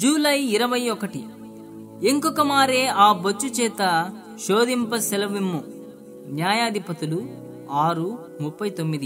July ఇరవై ఒకటి ఇంకొక మారే ఆ బొచ్చు చేత శోధింప సెలవిమ్ము న్యాయాధిపతులు ఆరు ముప్పై తొమ్మిది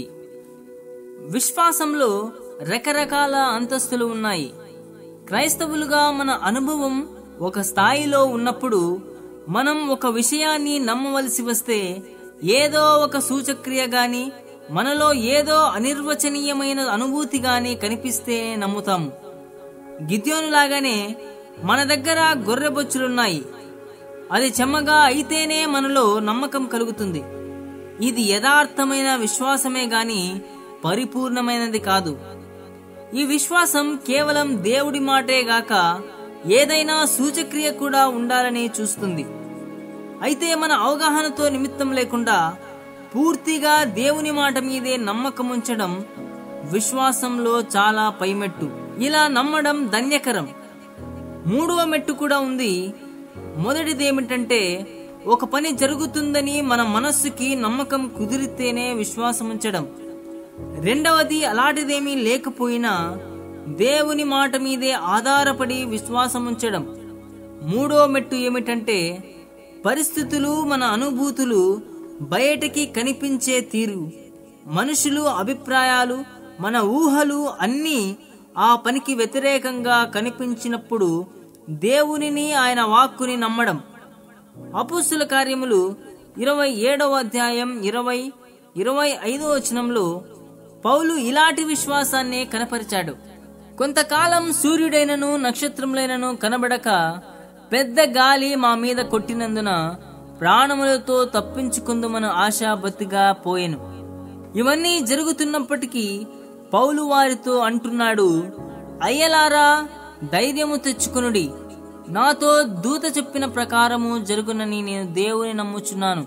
విశ్వాసంలో రకరకాల అంతస్తులు ఉన్నాయి క్రైస్తవులుగా మన అనుభవం ఒక స్థాయిలో ఉన్నప్పుడు మనం ఒక విషయాన్ని నమ్మవలసి వస్తే ఏదో ఒక సూచక్రియ గాని మనలో ఏదో అనిర్వచనీయమైన అనుభూతి గాని కనిపిస్తే నమ్ముతాము గిద్యోనులాగానే మన దగ్గర గొర్రెబొచ్చులున్నాయి అది చెమ్మగా అయితేనే మనలో నమ్మకం కలుగుతుంది ఇది యథార్థమైన విశ్వాసమే గాని పరిపూర్ణమైనది కాదు ఈ విశ్వాసం కేవలం దేవుడి మాటే గాక ఏదైనా సూచక్రియ కూడా ఉండాలని చూస్తుంది అయితే మన అవగాహనతో నిమిత్తం లేకుండా పూర్తిగా దేవుని మాట మీదే నమ్మకం ఉంచడం విశ్వాసంలో చాలా పైమెట్టు ఇలా నమ్మడం ధన్యకరం మూడవ మెట్టు కూడా ఉంది మొదటిది ఏమిటంటే ఒక పని జరుగుతుందని మన మనస్సుకి నమ్మకం కుదిరితేనే విశ్వాసం ఉంచడం రెండవది అలాంటిదేమీ లేకపోయినా దేవుని మాట మీదే ఆధారపడి విశ్వాసం ఉంచడం మూడో మెట్టు ఏమిటంటే పరిస్థితులు మన అనుభూతులు బయటికి కనిపించే తీరు మనుషులు అభిప్రాయాలు మన ఊహలు అన్నీ ఆ పనికి వ్యతిరేకంగా కనిపించినప్పుడు దేవునిని ఆయన వాక్కుని నమ్మడం అపుస్తుల కార్యములు ఇరవై ఏడవ అధ్యాయం ఇరవై ఇరవై ఐదో వచనంలో పౌలు ఇలాంటి విశ్వాసాన్ని కనపరిచాడు కొంతకాలం సూర్యుడైనను నక్షత్రములైనను కనబడక పెద్ద గాలి మా మీద కొట్టినందున ప్రాణములతో తప్పించుకుందుమను ఆశాబతిగా పోయెను ఇవన్నీ జరుగుతున్నప్పటికీ పౌలు వారితో అంటున్నాడు అయ్యలారా ధైర్యము తెచ్చుకునుడి నాతో దూత చెప్పిన ప్రకారము జరుగునని నేను దేవుని నమ్ముచున్నాను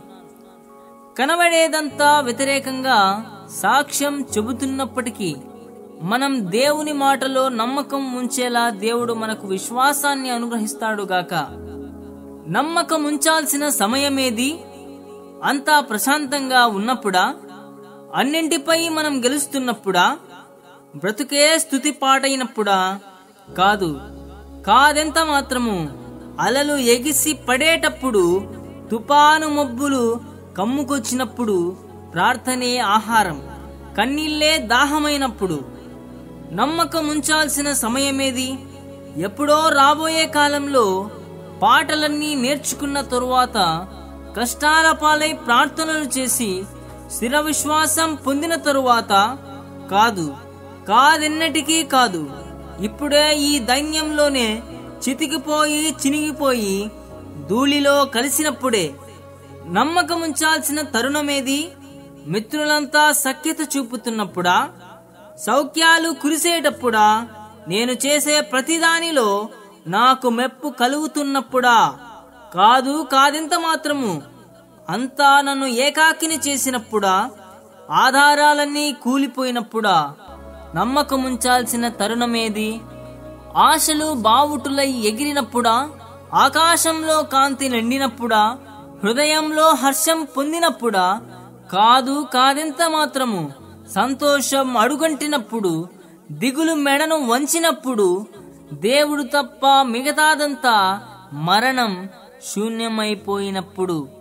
కనబడేదంతా వ్యతిరేకంగా సాక్ష్యం చెబుతున్నప్పటికీ మనం దేవుని మాటలో నమ్మకం ఉంచేలా దేవుడు మనకు విశ్వాసాన్ని అనుగ్రహిస్తాడు గాక నమ్మకం ఉంచాల్సిన సమయమేది అంతా ప్రశాంతంగా ఉన్నప్పుడా అన్నింటిపై మనం గెలుస్తున్నప్పుడా బ్రతుకే స్థుతి పాటైనప్పుడా కాదు కాదెంత మాత్రము అలలు ఎగిసి పడేటప్పుడు తుపాను మబ్బులు కమ్ముకొచ్చినప్పుడు ప్రార్థనే ఆహారం కన్నీళ్లే దాహమైనప్పుడు నమ్మకం ఉంచాల్సిన సమయమేది ఎప్పుడో రాబోయే కాలంలో పాటలన్నీ నేర్చుకున్న తరువాత కష్టాల పాలై ప్రార్థనలు చేసి స్థిర విశ్వాసం పొందిన తరువాత కాదు కాదెన్నటికీ కాదు ఇప్పుడే ఈ దైన్యంలోనే చితికిపోయి చినిగిపోయి ధూళిలో కలిసినప్పుడే నమ్మకం ఉంచాల్సిన తరుణమేది మిత్రులంతా సఖ్యత చూపుతున్నప్పుడా సౌఖ్యాలు కురిసేటప్పుడా నేను చేసే ప్రతిదానిలో నాకు మెప్పు కలుగుతున్నప్పుడా కాదు కాదింత మాత్రము అంతా నన్ను ఏకాకిని చేసినప్పుడా ఆధారాలన్నీ కూలిపోయినప్పుడా నమ్మకముంచాల్సిన తరుణమేది ఆశలు బావుటులై ఎగిరినప్పుడా ఆకాశంలో కాంతి నిండినప్పుడా హృదయంలో హర్షం పొందినప్పుడా కాదు కాదెంత మాత్రము సంతోషం అడుగంటినప్పుడు దిగులు మెడను వంచినప్పుడు దేవుడు తప్ప మిగతాదంతా మరణం శూన్యమైపోయినప్పుడు